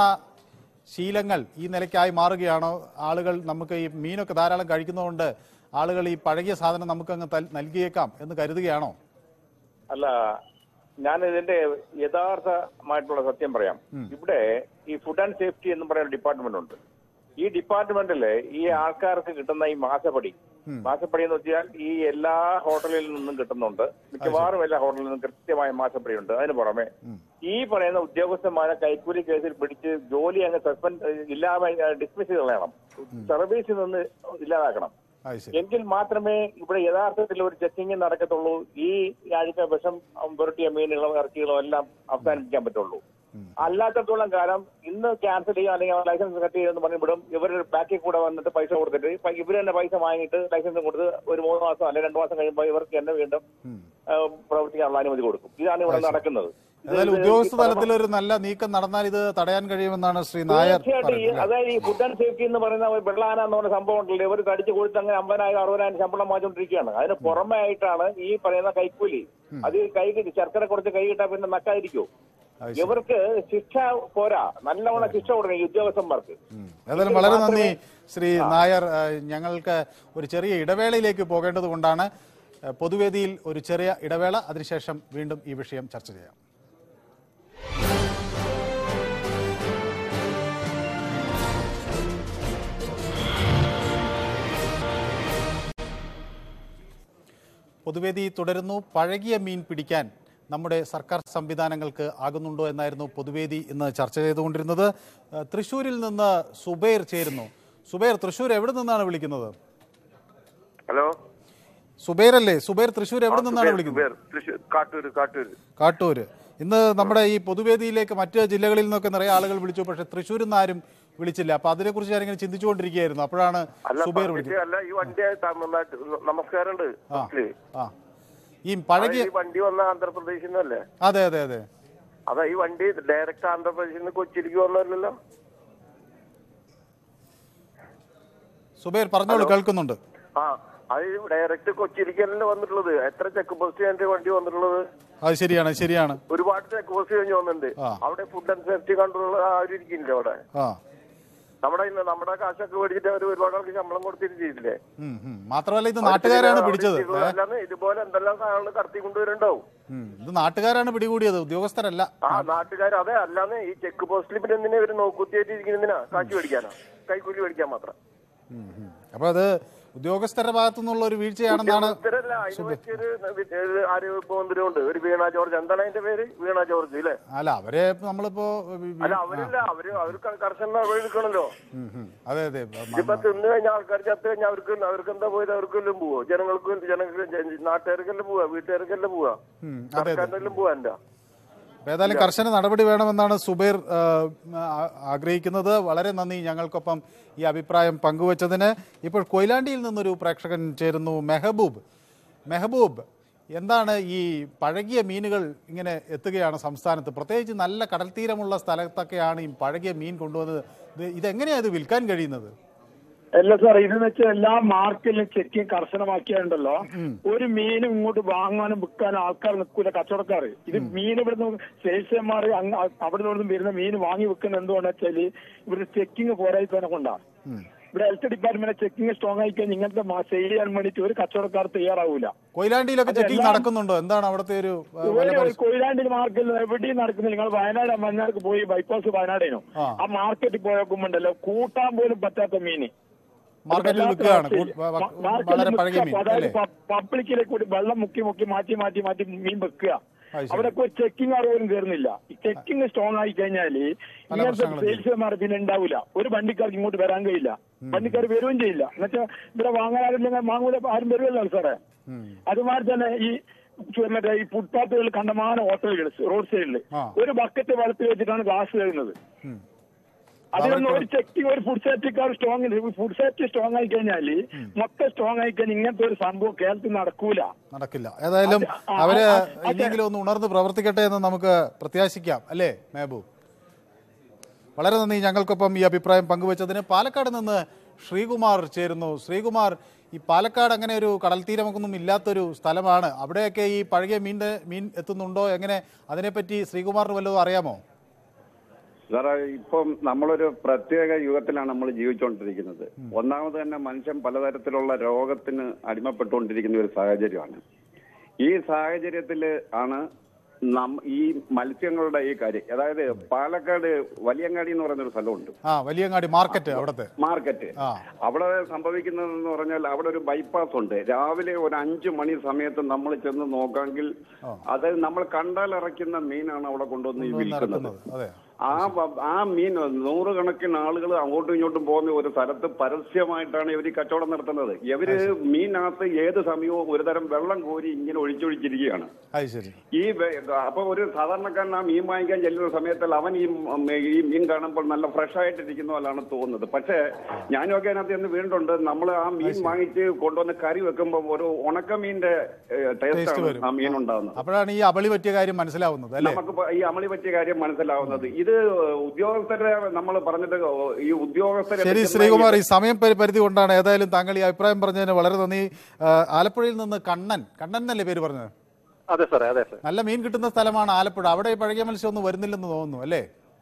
ശീലങ്ങൾ ഈ നിലയ്ക്കായി മാറുകയാണോ ആളുകൾ നമുക്ക് ഈ മീനൊക്കെ ധാരാളം കഴിക്കുന്നതുകൊണ്ട് ആളുകൾ ഈ പഴകിയ സാധനം നമുക്ക് അങ്ങ് നൽകിയേക്കാം എന്ന് കരുതുകയാണോ അല്ല ഞാൻ ഇതിന്റെ യഥാർത്ഥമായിട്ടുള്ള സത്യം പറയാം ഇവിടെ ഈ ഫുഡ് ആൻഡ് സേഫ്റ്റി എന്ന് പറയുന്ന ഡിപ്പാർട്ട്മെന്റ് ഉണ്ട് ഈ ഡിപ്പാർട്ട്മെന്റില് ഈ ആൾക്കാർക്ക് കിട്ടുന്ന ഈ മാസപ്പടി മാസപ്പടി എന്ന് വെച്ചാൽ ഈ എല്ലാ ഹോട്ടലിൽ നിന്നും കിട്ടുന്നുണ്ട് മിക്കവാറും എല്ലാ ഹോട്ടലിൽ നിന്നും കൃത്യമായ മാസപ്പടി ഉണ്ട് അതിന് പുറമെ ഈ പറയുന്ന ഉദ്യോഗസ്ഥന്മാരെ കൈക്കൂലി കേസിൽ പിടിച്ച് ജോലി അങ്ങ് സസ്പെൻഡ് ഇല്ലാതെ ഡിസ്മിസ് ചെയ്ത് കളയണം സർവീസിൽ നിന്ന് ഇല്ലാതാക്കണം അത് ശരി എങ്കിൽ മാത്രമേ ഇവിടെ യഥാർത്ഥത്തിൽ ഒരു ചെക്കിങ് നടക്കത്തുള്ളൂ ഈ ആഴ്ച വിഷം പുരട്ടിയ മീനുകളും ഇറച്ചികളും എല്ലാം അവസാനിപ്പിക്കാൻ പറ്റുള്ളൂ അല്ലാത്തത്തോളം കാലം ഇന്ന് ക്യാൻസൽ ചെയ്യാൻ അല്ലെങ്കിൽ ലൈസൻസ് കട്ട് ചെയ്യുമെന്ന് പറഞ്ഞ് വിടും ഇവർ ബാക്കിൽ കൂടെ വന്നിട്ട് പൈസ കൊടുത്തിട്ട് ഇപ്പൊ ഇവർ തന്നെ പൈസ വാങ്ങിയിട്ട് ലൈസൻസ് കൊടുത്ത് ഒരു മൂന്ന് മാസം അല്ലെങ്കിൽ രണ്ടു മാസം കഴിയുമ്പോൾ ഇവർക്ക് തന്നെ വീണ്ടും ആ, പ്രവർത്തിക്കാനുള്ള അനുമതി കൊടുക്കും ഇതാണ് ഇവിടെ നടക്കുന്നത് ഇത് ഏതായാലും ഇത് ഉദ്യോഗസ്ഥ ഈ പറഞ്ഞ- തലത്തിൽ ഒരു നല്ല നീക്കം നടന്നാൽ ഇത് തടയാൻ കഴിയുമെന്നാണ് ശ്രീ നായർ തീർച്ചയായിട്ടും ഈ- പറയുന്നത് അതായത് ഈ ഫുഡ് ആൻഡ് സേഫ്റ്റി എന്ന് പറയുന്ന ഒരു വെള്ളാന എന്ന് പറയുന്ന സംഭവം ഉണ്ടല്ലോ ഇവർ കടിച്ചു കൊടുത്ത് അങ്ങനെ അമ്പതിനായിരം അറുപതിനായിരം ശമ്പളം വാങ്ങിച്ചുകൊണ്ടിരിക്കുകയാണ് അതിന് പുറമെ ആയിട്ടാണ് ഈ പറയുന്ന കൈക്കൂലി അത് ഈ കൈ കിട്ടി ശർക്കര കൊടുത്ത് കൈ കിട്ടാൻ പിന്നെ നക്കായിരിക്കും അത് ശരി. ഇവർക്ക് ശിക്ഷ പോരാ നല്ലവണ്ണം ശിക്ഷ കൊടുക്കണം ഈ ഉദ്യോഗസ്ഥന്മാർക്ക് ഏതായാലും വളരെ നന്ദി ശ്രീ നായർ ആ, ഞങ്ങൾക്ക് ഒരു ചെറിയ ഇടവേളയിലേക്ക് പോകേണ്ടത് കൊണ്ടാണ് ആ, പൊതുവേദിയിൽ ഒരു ചെറിയ ഇടവേള അതിനുശേഷം വീണ്ടും ഈ വിഷയം ചർച്ച ചെയ്യാം പൊതുവേദി തുടരുന്നു പഴകിയ മീൻ പിടിക്കാൻ നമ്മുടെ സർക്കാർ സംവിധാനങ്ങൾക്ക് ആകുന്നുണ്ടോ എന്നായിരുന്നു പൊതുവേദി ഇന്ന് ചർച്ച ചെയ്തുകൊണ്ടിരുന്നത് ആ, തൃശ്ശൂരിൽ നിന്ന് സുബൈർ ചേരുന്നു സുബൈർ തൃശ്ശൂർ എവിടെ നിന്നാണ് വിളിക്കുന്നത് ഹലോ സുബൈർ അല്ലേ സുബൈർ തൃശ്ശൂർ എവിടെ നിന്നാണ് വിളിക്കുന്നത് തൃശ്ശൂർ കാട്ടൂര് കാട്ടൂര് കാട്ടൂര് ഇന്ന് നമ്മുടെ ഈ പൊതുവേദിയിലേക്ക് മറ്റ് ജില്ലകളിൽ നിന്നൊക്കെ നിറയെ ആളുകൾ വിളിച്ചു പക്ഷെ തൃശ്ശൂരിൽ നിന്ന് ആരും വിളിച്ചില്ല അപ്പൊ അതിനെക്കുറിച്ച് ഞാനിങ്ങനെ ചിന്തിച്ചുകൊണ്ടിരിക്കുകയായിരുന്നു അപ്പോഴാണ് അല്ല സുബൈർ പറഞ്ഞിട്ട് വിളിച്ചത് അല്ല ഈ വണ്ടി നന്നായിട്ട് നമസ്കാരമുണ്ട് ആ മനസ്സിലായി? ആ ഈ പഴകിയ അതായത് ഈ വണ്ടി വന്ന ആന്ധ്രാപ്രദേശിൽ നിന്നല്ലേ അതെ അതെ അതെ അതാ ഈ വണ്ടി ഡയറക്റ്റ് ആന്ധ്രാപ്രദേശിൽ നിന്ന് കൊച്ചിയിലേക്ക് വന്നല്ലോ സുബൈർ പറഞ്ഞോളൂ കേൾക്കുന്നുണ്ട് ആ അത് ഡയറക്റ്റ് കൊച്ചിയിലേക്കല്ലേ വന്നിട്ടുള്ളത് എത്ര ചെക്ക് പോസ്റ്റ് കഴിഞ്ഞിട്ട് വണ്ടി വന്നിട്ടുള്ളത് അത് ശരിയാണ് ശരിയാണ് ഒരുപാട് ചെക്ക് പോസ്റ്റ് കഴിഞ്ഞ് വന്നിട്ടുണ്ട് ആ. അവിടെ ഫുഡ് ആൻഡ് സേഫ്റ്റി കൺട്രോൾ ആരും ഇരിക്കുന്നില്ല അവിടെ ആ നമ്മുടെ ഇന്ന് നമ്മുടെ കാശൊക്കെ മേടിച്ചിട്ട് അവർ ഒരുപാട് ആൾക്ക് ശമ്പളം കൊടുത്തിട്ട് ചെയ്തില്ലേ ഉം, ഉം. മാത്രമല്ല ഇത് നാട്ടുകാരാണ് പിടിച്ചത് ഏ? അല്ലാതെ ഇതുപോലെ എന്തെല്ലാം സാധനങ്ങൾ കടത്തി കൊണ്ടുവരുന്നുണ്ടാവും ഉം. ഇത് നാട്ടുകാരാണ് പിടികൂടിയത് ഉദ്യോഗസ്ഥരല്ല ആ നാട്ടുകാർ അതെ അല്ലാന്ന് ഈ ചെക്ക് പോസ്റ്റിൽ പിന്നെ എന്തിനാ ഇവര് നോക്കുത്തിയായിട്ട് ഇരിക്കുന്നതിനാ കാശ് മേടിക്കാനാ കൈക്കൂലി മേടിക്കാൻ മാത്രം ഉം, ഉം. അപ്പൊ അത് ഉദ്യോഗസ്ഥരുടെ ഭാഗത്തു നിന്നുള്ള ഒരു വീഴ്ചയാണെന്നാണ് ഉത്തരല്ല അതിന് പറ്റിയൊരു ഒരു ആരോഗ്യമന്ത്രി ഉണ്ട് ഒരു വീണ ജോർജ് എന്താണ് അതിന്റെ പേര് വീണ ജോർജ് ഇല്ലേ അല്ല അവരെ നമ്മളിപ്പോ വി- വി- അല്ല അവരില്ല അവര് അവർക്ക് കർശന നടപടി എടുക്കണല്ലോ ഉം, ഉം. അതെ അതെ മ- ഇതിപ്പോ തിന്നു കഴിഞ്ഞാൽ ആൾക്കാർ ചത്ത് കഴിഞ്ഞാൽ അവർക്ക് അവർക്ക് എന്താ പോയത് അവർക്കെല്ലാം പോവോ ജനങ്ങൾക്ക് ജനങ്ങൾക്ക് നാട്ടുകാർക്കെല്ലാം പോവാ വീട്ടുകാർക്കെല്ലാം പോവാ ഉം, അതെ അതെ സർക്കാരിനെല്ലാം പോവാ എന്താ അപ്പൊ ഏതായാലും കർശന നടപടി വേണമെന്നാണ് സുബൈർ ആ, ആ- ആഗ്രഹിക്കുന്നത് വളരെ നന്ദി ഞങ്ങൾക്കൊപ്പം ഈ അഭിപ്രായം പങ്കുവച്ചതിന് ഇപ്പോൾ കൊയിലാണ്ടിയിൽ നിന്നൊരു പ്രേക്ഷകൻ ചേരുന്നു മെഹബൂബ് മെഹബൂബ് എന്താണ് ഈ പഴകിയ മീനുകൾ ഇങ്ങനെ എത്തുകയാണ് സംസ്ഥാനത്ത് പ്രത്യേകിച്ച് നല്ല കടൽ തീരമുള്ള സ്ഥലത്തൊക്കെയാണ് ഈ പഴകിയ മീൻ കൊണ്ടുവന്നത് ഇത് ഇതെങ്ങനെയാണ് ഇത് വിൽക്കാൻ കഴിയുന്നത് അല്ല സാർ ഇതെന്ന് വെച്ചാൽ എല്ലാ മാർക്കറ്റിലും ചെക്കിങ് കർശനമാക്കിയാണ്ടല്ലോ ഒരു മീനും ഇങ്ങോട്ട് വാങ്ങാനും വിൽക്കാനും ആൾക്കാർ നിൽക്കൂല കച്ചവടക്കാർ ഇത് മീൻ ഇവിടുന്ന് സെയിൽസ്മാർ അവിടെ നിന്നും വരുന്ന മീൻ വാങ്ങി വെക്കുന്ന എന്തുകൊണ്ടാ വെച്ചാല് ഇവരുടെ ചെക്കിങ് പോരായ്മ കൊണ്ടാണ് ഇവിടെ ഹെൽത്ത് ഡിപ്പാർട്ട്മെന്റ് ചെക്കിംഗ് സ്ട്രോങ് ആയി കഴിഞ്ഞാൽ ഇങ്ങനത്തെ സെയിൽ ചെയ്യാൻ വേണ്ടിയിട്ട് ഒരു കച്ചവടക്കാർ തയ്യാറാവൂല കൊയിലാണ്ടിയിലൊക്കെ ചെക്കിംഗ് അതെല്ലാം- നടക്കുന്നുണ്ടോ എന്താണ് അവിടുത്തെ ഒരു ആ, വില ഒരു പരിശ- കൊയിലാണ്ടി മാർക്കറ്റിൽ എവിടെയും നടക്കുന്നില്ല നിങ്ങൾ വയനാട് മഞ്ഞാർക്ക് പോയി ബൈപ്പാസ് വയനാടേനോ ആ. ആ മാർക്കറ്റിൽ പോയപ്പോണ്ടല്ലോ കൂട്ടാൻ പോലും പറ്റാത്ത മീന് മാർക്കറ്റിൽ അത് വിൽക്കുകയാണ് വല്ലാത്ത കൂ- വ- വ- അവസ്ഥയില്. മാർക്കറ്റിൽ വളരെ പഴകിയ വിൽക്കുക. മീൻ അതായത് അല്ലേ പ- പബ്ലിക്കിലെ കൂടി വെള്ളം മുക്കി മുക്കി മാറ്റി മാറ്റി മാറ്റി മീൻ വെക്കുക അത് ശരി. അവിടെ ഒരു ചെക്കിംഗ് അറിവും കയറുന്നില്ല ഈ ചെക്കിംഗ് സ്ട്രോങ് ആയി കഴിഞ്ഞാല് ഇങ്ങനത്തെ പ്രശ്നങ്ങളും സെയിൽസ്മാർ പിന്നെ ഉണ്ടാവില്ല ഒരു വണ്ടിക്കാർക്ക് ഇങ്ങോട്ട് വരാൻ കഴിയില്ല വണ്ടിക്കാർ വരികയും ചെയ്യില്ല എന്നുവെച്ചാൽ ഇവിടെ വാങ്ങാനില്ലെങ്കിൽ വാങ്ങൂല ആരും വരുമല്ലോ സാറേ ഉം. അതുമാതിരി തന്നെ ഈ മറ്റേ ഈ ഫുട്പാത്തുകളിൽ കണ്ടമാന ഹോട്ടലുകൾ റോഡ് സൈഡിൽ ആ. ഒരു ബക്കറ്റ് വെള്ളത്തിൽ വെച്ചിട്ടാണ് ഗ്ലാസ് കഴുകുന്നത് ഉം. അതിലൊന്നും ഒരു ചെക്കിങ് ഒരു ഫുഡ് സേഫ്റ്റിക്കാർ സ്ട്രോങ് ഫുഡ് സേഫ്റ്റി സ്ട്രോങ് ആയി കഴിഞ്ഞാൽ മൊത്തം സ്ട്രോങ് ആയി കഴിഞ്ഞാൽ ഇങ്ങനത്തെ ഒരു സംഭവം കേരളത്തിൽ നടക്കൂല നടക്കില്ല ഏതായാലും അത് ആ- അവര് ആ- ആ- ഇനിയെങ്കിലും ഒന്ന് ഉണർന്ന് പ്രവർത്തിക്കട്ടെ എന്ന് നമുക്ക് പ്രത്യാശിക്കാം അല്ലേ മേബു വളരെ നന്ദി ഞങ്ങൾക്കൊപ്പം ഈ അഭിപ്രായം പങ്കുവച്ചതിന് പാലക്കാട് നിന്ന് ശ്രീകുമാർ ചേരുന്നു ശ്രീകുമാർ ഈ പാലക്കാട് അങ്ങനെ ഒരു കടൽ തീരമൊന്നും ഇല്ലാത്തൊരു സ്ഥലമാണ് അവിടെയൊക്കെ ഈ പഴകിയ മീൻ്റെ മീൻ എത്തുന്നുണ്ടോ എങ്ങനെ അതിനെപ്പറ്റി ശ്രീകുമാറിന് വല്ലതും അറിയാമോ സാറേ ഇപ്പം നമ്മളൊരു പ്രത്യേക യുഗത്തിലാണ് നമ്മൾ ജീവിച്ചുകൊണ്ടിരിക്കുന്നത് ഒന്നാമത് തന്നെ മനുഷ്യൻ പലതരത്തിലുള്ള രോഗത്തിന് അടിമപ്പെട്ടുകൊണ്ടിരിക്കുന്ന ഒരു സാഹചര്യമാണ് ഈ സാഹചര്യത്തിൽ ആണ് നം- ഈ മത്സ്യങ്ങളുടെ ഈ കാര്യം അതായത് പാലക്കാട് വലിയങ്ങാടി എന്ന് പറയുന്ന ഒരു സ്ഥലമുണ്ട് ആ വലിയങ്ങാടി മാർക്കറ്റ് അവിടുത്തെ മാർക്കറ്റ് ആ അവിടെ സംഭവിക്കുന്നതെന്ന് പറഞ്ഞാൽ അവിടെ ഒരു ബൈപ്പാസ് ഉണ്ട് രാവിലെ ഒരു അഞ്ചു മണി സമയത്ത് നമ്മൾ ചെന്ന് നോക്കാമെങ്കിൽ അത് നമ്മൾ കണ്ടാൽ ഇറക്കുന്ന മീനാണ് അവിടെ കൊണ്ടുവന്ന് ഈ വിൽക്കുന്നത് നടക്കുന്നത് അതെ ആ വ- ആ മീൻ നൂറുകണക്കിന് ആളുകൾ അങ്ങോട്ടും ഇങ്ങോട്ടും പോകുന്ന ഒരു സ്ഥലത്ത് പരസ്യമായിട്ടാണ് ഇവർ കച്ചവടം നടത്തുന്നത് ഇവര് മീനകത്ത് ഏത് സമയവും ഒരുതരം വെള്ളം കോരി ഇങ്ങനെ ഒഴിച്ചൊഴിച്ചിരിക്കുകയാണ് അത് ശരി ഈ വെ- അപ്പൊ ഒരു സാധാരണക്കാരൻ ആ മീൻ വാങ്ങിക്കാൻ ചെല്ലുന്ന സമയത്തിൽ അവൻ ഈ ഉം, ഈ മീൻ കാണുമ്പോൾ നല്ല ഫ്രഷ് ആയിട്ടിരിക്കുന്ന പോലാണ് തോന്നുന്നത് പക്ഷേ ഞാനൊക്കെ അതിനകത്ത് ചെന്ന് വീണ്ടുണ്ട് നമ്മൾ ആ മീൻ വാങ്ങിച്ച് കൊണ്ടുവന്ന് കറി വെക്കുമ്പോൾ ഒരു ഉണക്കമീന്റെ ടേസ്റ്റ് Taste ആണ് വരും. ആ മീൻ ഉണ്ടാകുന്നത് അപ്പോഴാണ് ഈ അബളി പറ്റിയ കാര്യം മനസ്സിലാവുന്നത് അല്ലേ നമുക്ക് ഇപ്പൊ ഈ അമളി പറ്റിയ കാര്യം മനസ്സിലാവുന്നത് ഇത് ഉദ്യോഗസ്ഥരെ നമ്മൾ പറഞ്ഞിട്ട് ഈ ഉദ്യോഗസ്ഥരെ ശരി പറ്റുന്ന ശ്രീകുമാർ ഈ- ഈ സമയം പരി- പരിധി കൊണ്ടാണ് ഏതായാലും താങ്കൾ ഈ അഭിപ്രായം പറഞ്ഞതിന് വളരെ നന്ദി ആ, ആലപ്പുഴയിൽ നിന്ന് കണ്ണൻ കണ്ണൻ എന്നല്ലേ പേര് പറഞ്ഞത് അതെ സാറേ അതെ സാർ നല്ല മീൻ കിട്ടുന്ന സ്ഥലമാണ് ആലപ്പുഴ അവിടെ ഈ പഴകിയ മത്സ്യം ഒന്നും വരുന്നില്ലെന്ന് തോന്നുന്നു അല്ലേ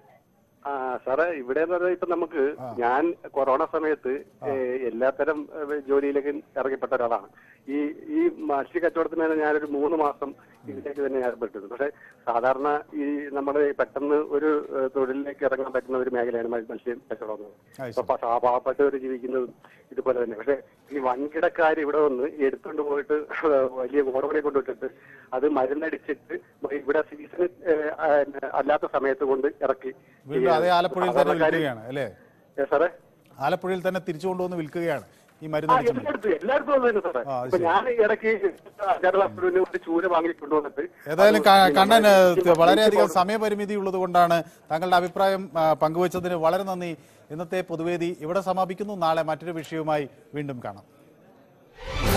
ആ സാറേ ഇവിടെ എന്ന് പറഞ്ഞാൽ ഇപ്പൊ നമുക്ക് ഞാൻ കൊറോണ സമയത്ത് ഏഹ്, എല്ലാത്തരം ഏഹ്, ജോലിയിലേക്ക് ഇറങ്ങിപ്പെട്ട ഒരാളാണ് ഈ ഈ മത്സ്യ കച്ചവടത്തിന് തന്നെ ഞാനൊരു മൂന്ന് മാസം ഇതിലേക്ക് തന്നെ ഏർപ്പെട്ടിരുന്നു പക്ഷെ സാധാരണ ഈ നമ്മുടെ പെട്ടെന്ന് ഒരു ഏഹ്, തൊഴിലിലേക്ക് ഇറങ്ങാൻ പറ്റുന്ന ഒരു മേഖലയാണ് മത്സ്യ മത്സ്യ കച്ചവടം എന്ന് പറയുന്നത്. ഇപ്പൊ പ- പാവപ്പെട്ടവർ ജീവിക്കുന്നതും ഇതുപോലെ തന്നെ പക്ഷെ ഈ വൻകിടക്കാർ ഇവിടെ വന്ന് എടുത്തുകൊണ്ട് പോയിട്ട് വലിയ ഓടവനെ കൊണ്ടുവിട്ടിട്ട് അത് മരുന്നടിച്ചിട്ട് ഇവിടെ സീസൺ അല്ലാത്ത സമയത്ത് കൊണ്ട് ഇറക്കി വീണ്ടും അതേ ആലപ്പുഴയിൽ തന്നെ സാധാരണക്കാര് വിൽക്കുകയാണ് അല്ലേ ഏ, സാറേ ആലപ്പുഴയിൽ തന്നെ തിരിച്ചു കൊണ്ടുവന്ന് വിൽക്കുകയാണ് ഈ ആ മരുന്ന് അടിച്ച മീൻ. എല്ലായിടത്തും എല്ലായിടത്തും അത് തന്നെ സാറേ ആ, അത് ഇപ്പൊ ശരി. ഞാൻ ഇടയ്ക്ക് കേരള ഒരു ചൂര വാങ്ങി കൊണ്ടുവന്നിട്ട് ഏതായാലും അത് ക- കണ്ണൻ ഈ ഏഹ്, നമ്മുടെ വളരെയധികം ഈ സമയപരിമിതി ഉള്ളത് കൊണ്ടാണ് താങ്കളുടെ അഭിപ്രായം ആ, പങ്കുവച്ചതിന് വളരെ നന്ദി ഇന്നത്തെ പൊതുവേദി ഇവിടെ സമാപിക്കുന്നു നാളെ മറ്റൊരു വിഷയവുമായി വീണ്ടും കാണാം